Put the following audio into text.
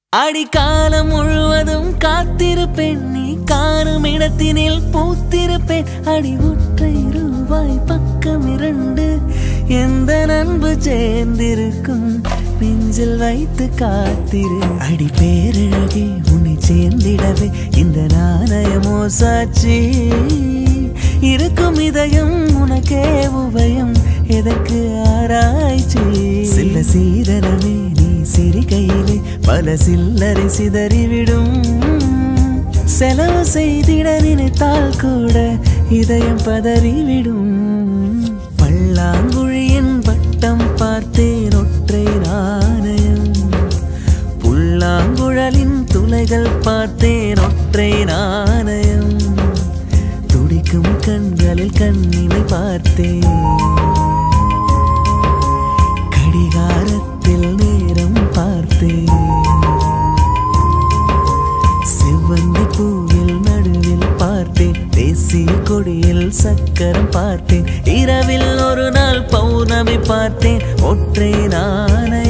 அடிக்காலம் முழுவதும் காத்திருப்பேன் நீ காணும் இடத்தினில் பூத்திருப்பேன் அடி ஒற்றை ரூபாய் பக்கம் இரண்டு எந்த நண்பு சேர்ந்திருக்கும் நெஞ்சில் வைத்து காத்திரு அடி பேரழகே உன்னை சேர்ந்திடவே இந்த நாணயமோ சாட்சி இருக்கும் இதயம் உனக்கே உபயம் எதற்கு ஆராய்ச்சி சில சீதனமே நீ சிரிகையிலே பல சில்லறை சிதறிவிடும் செலவு செய்திட நினைத்தால் கூட இதயம் பதறிவிடும் பல்லாங்குழியின் வட்டம் பார்த்தேன் ஒற்றை நாணயம் புல்லாங்குழலின் துளைகள் பார்த்தேன் ஒற்றை நாணயம் துடிக்கும் கண்களில் கண்ணினை பார்த்தேன் கடிகாரத்தில் நேரம் பார்த்தேன் செவ்வந்தி பூவில் நடுவில் பார்த்தேன் தேசிய கொடியில் சக்கரம் பார்த்தேன் இரவில் ஒரு நாள் பௌர்ணமி பார்த்தேன் ஒற்றை நாணயம்